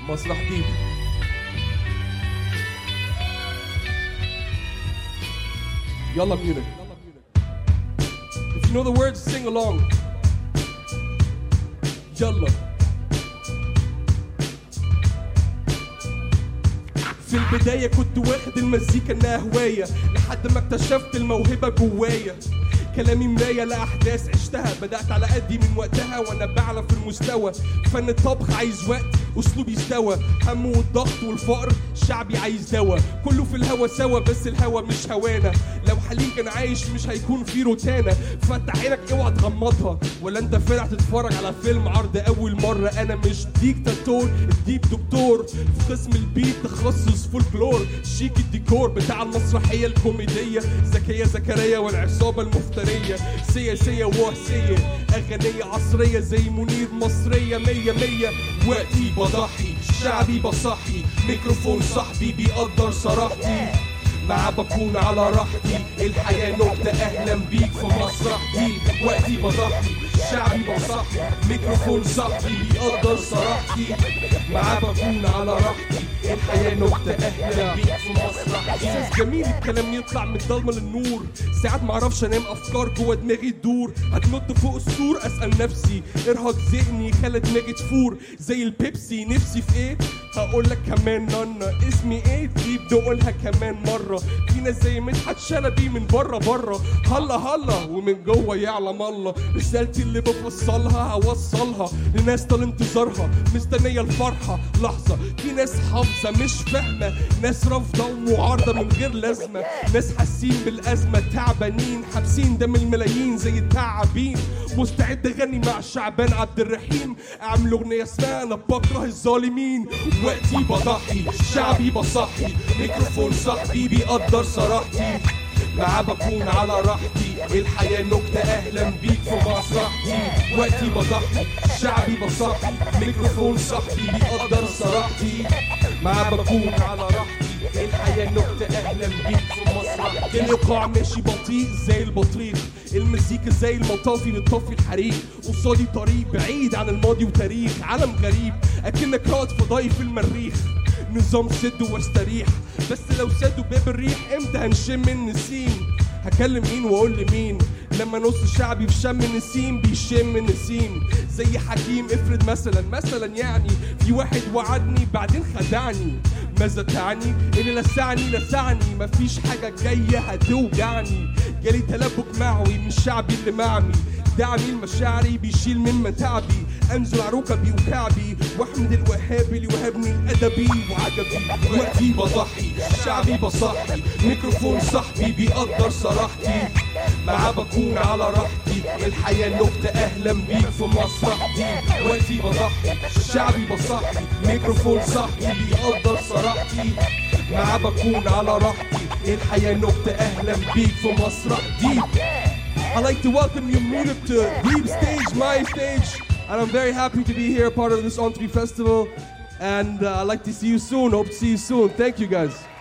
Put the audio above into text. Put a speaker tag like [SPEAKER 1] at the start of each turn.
[SPEAKER 1] مسرح ديب يلا ميونخ If you know the words, sing along. يلا في البداية كنت واخد المزيكا انها هواية لحد ما اكتشفت الموهبة جوايا كلامي مراية لأحداث عشتها بدأت على قدي من وقتها وأنا بعلى في المستوى فن الطبخ عايز وقت أسلوبي استوى هم والضغط والفقر شعبي عايز دوا كله في الهوا سوا بس الهوا مش هوانا لو حليم كان عايش مش هيكون في روتانا فتح عينك اوعى تغمضها ولا انت فرح تتفرج على فيلم عرض اول مرة انا مش ديكتاتور الديب دكتور في قسم البيت تخصص فولكلور شيك الديكور بتاع المسرحية الكوميدية زكية زكريا والعصابة المفترية سيا سيا وهسية أغنية عصرية زي منير مصرية مية مية وقتي بضحي شعبي بصحي ميكروفون صاحبي بيقدر صراحتي مع بكون على راحتي الحياة نكتة أهلا بيك في مسرحتي وقتي بضحي شعبي بصحي ميكروفون صاحبي بيقدر صراحتي مع بكون على راحتي الحياة نكتة أهلا بيك في مسرحتي إحساس جميل الكلام يطلع من الضلمة للنور ساعات معرفش أنام أفكار جوا دماغي تدور هتنط فوق السور أسأل نفسي إرهاق ذهني خلى دماغي تفور زي البيبسي نفسي في إيه هقول لك كمان نانا اسمي ايه دي بقولها كمان مرة في ناس زي مدحت شلبي من بره بره هلا هلا ومن جوه يعلم الله رسالتي اللي بفصلها هوصلها لناس طال انتظارها مستنية الفرحة لحظة في ناس حافظة مش فاهمة ناس رافضة ومعارضة من غير لازمة ناس حاسين بالأزمة تعبانين حابسين دم الملايين زي التعابين مستعد اغني مع شعبان عبد الرحيم اعمل اغنية اسمها انا بكره الظالمين وقتي بضحي شعبي بصحي ميكروفون صاحبي بيقدر صراحتي معاه بكون على راحتي الحياة نكتة أهلا بيك في مسرحتي وقتي بضحي شعبي بصحي ميكروفون صاحبي بيقدر صراحتي معاه بكون على راحتي الحياة نكتة أهلا بيك في مسرحتي الإيقاع ماشي بطيء زي البطريق المزيكا زي المطافي بتطفي الحريق قصادي طريق بعيد عن الماضي وتاريخ عالم غريب أكنك رائد فضائي في المريخ نظام سد واستريح بس لو سدوا باب الريح امتى هنشم النسيم هكلم مين واقول لمين لما نص شعبي في شم النسيم بيشم النسيم زي حكيم افرض مثلا مثلا يعني في واحد وعدني بعدين خدعني ماذا تعني اللي لسعني لسعني مفيش حاجة جاية هتوجعني جالي تلبك معوي من شعبي اللي معمي دعمي المشاعري بيشيل من متاعبي انزل على ركبي وكعبي واحمد الوهاب اللي وهبني الادبي وعجبي وقتي بضحي شعبي بصحي ميكروفون صاحبي بيقدر صراحتي معاه بكون على راحتي الحياة نكتة أهلا بيك في مسرحتي وقتي بضحي شعبي بصحي ميكروفون صاحبي بيقدر صراحتي معاه بكون على راحتي الحياة نكتة أهلا بيك في مسرحتي I'd like to welcome you, Munich, to Deep Stage, my stage. And I'm very happy to be here, part of this On 3 Festival. And uh, I'd like to see you soon. Hope to see you soon. Thank you, guys.